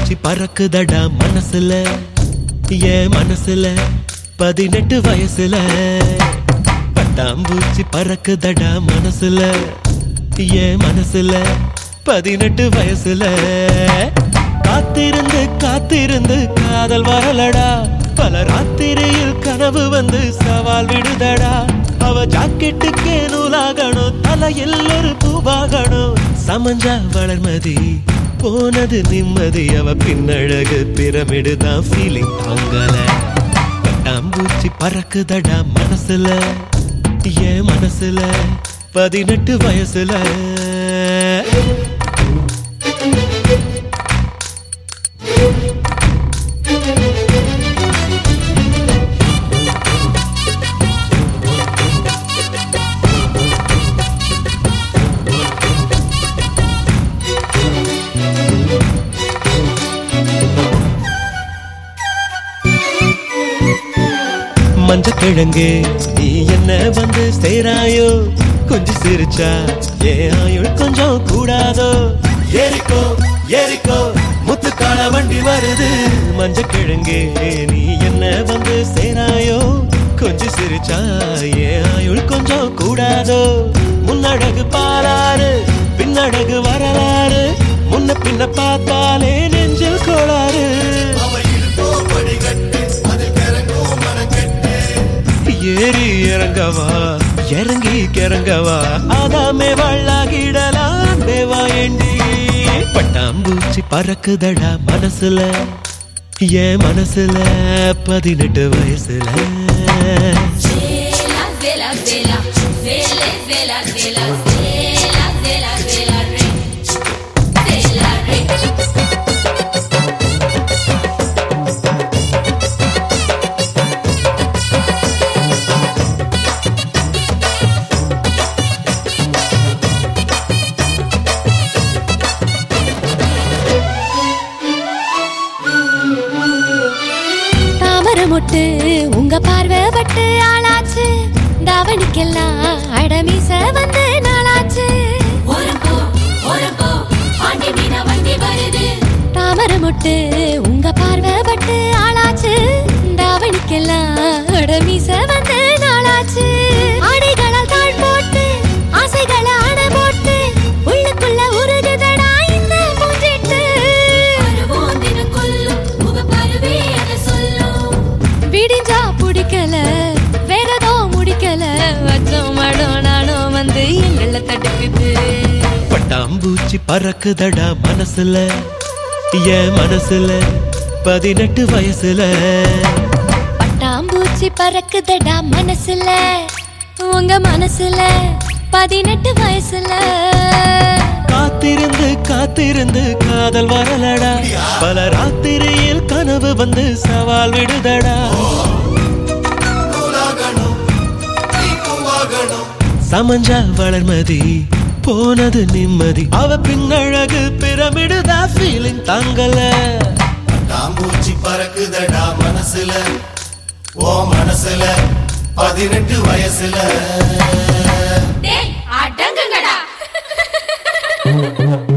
பட்டாம்பூச்சி பறக்குதடா மனசுல என் மனசுல பதினெட்டு வயசுல பட்டாம்பூச்சி பறக்குதடா மனசுல என் மனசுல பதினெட்டு வயசுல காத்திருந்து காத்திருந்து காதல் வரலடா பல ராத்திரியில் கனவு வந்து சவால் விடுதடா அவ ஜாக்கெட்டுக்கே நூலாகணும் தலையில் ஒரு பூவாகணும் சமஞ்சா வளர்மதி போனது நிம்மதி அவ பின்னழகு பிரமிடு தான் ஃபீலிங் தாங்கல பட்டாம்பூச்சி பறக்குதடா மனசுல என் மனசுல பதினெட்டு வயசுல மஞ்ச கிழங்கு நீ என்ன வந்து சேராயோ கொஞ்சம் சிரிச்சா ஏன் ஆயுள் கொஞ்சம் கூடாதோ ஏறிக்கோ ஏறிக்கோ முத்துக்கால வண்டி வருது மஞ்ச கிழங்கு நீ என்ன வந்து சேராயோ கொஞ்சம் சிரிச்சா ஏன் ஆயுள் கொஞ்சம் கூடாதோ முன்னழகு பாராரு பின்னழகு வரலாறு முன்ன பின்ன பார்த்தாலே நெஞ்சில் கோளாறு ஏறி இறங்கவா இறங்கி கிறங்கவா அதாமே வள்ளாகிடலாம் தேவா ஏண்டி பட்டாம்பூச்சி பறக்குதடா மனசுல என் மனசுல பதினெட்டு வயசுல Vela, vela, vela, vela, vela, vela, vela, vela, vela, re. Vela, re. தாமரை மொட்டு உங்க பார்வை பட்டு ஆளாச்சு தாவணிக்கெல்லாம் அடமீச வந்து நாளாச்சு ஓரம் போ, ஓரம் போ, பாண்டி மீனா வண்டி வருது தாமரை மொட்டு உங்க பார்வை பட்டு ஆளாச்சு தாவணிக்கெல்லாம் அடமீச வந்து நாளாச்சு ஆடைகளால் தாழ் போட்டு ஆசைகளை அணை போட்டு உள்ளுக்குள்ள உருகுதடா இந்த பூஞ்சிட்டு அருவோம் தினம் கொல்லும் முகப்பருவே அதை சொல்லும் விடிஞ்சா பிடிக்கல வேறதோ முடிக்கல வச்சோம் மடம் நானும் வந்து எங்கள தடுக்குது பட்டாம்பூச்சி பறக்குதடா மனசுல என் மனசுல பதினெட்டு வயசுல பட்டாம்பூச்சி பறக்குதடா மனசுல உங்க மனசுல பதினெட்டு வயசுல காத்திருந்து காத்திருந்து காதல் வரலடா பல ராத்திரியில் கனவு வந்து சவால் விடுதடா சமஞ்சா வளர்மதி போனது நிம்மதி அவ பின்னழகு பிரமிடுதா ஃபீலிங் தாங்கல தாம்பூச்சி பறக்குதடா மனசுல ஓ மனசுல பதினெட்டு வயசுல டேய் அடங்குங்கடா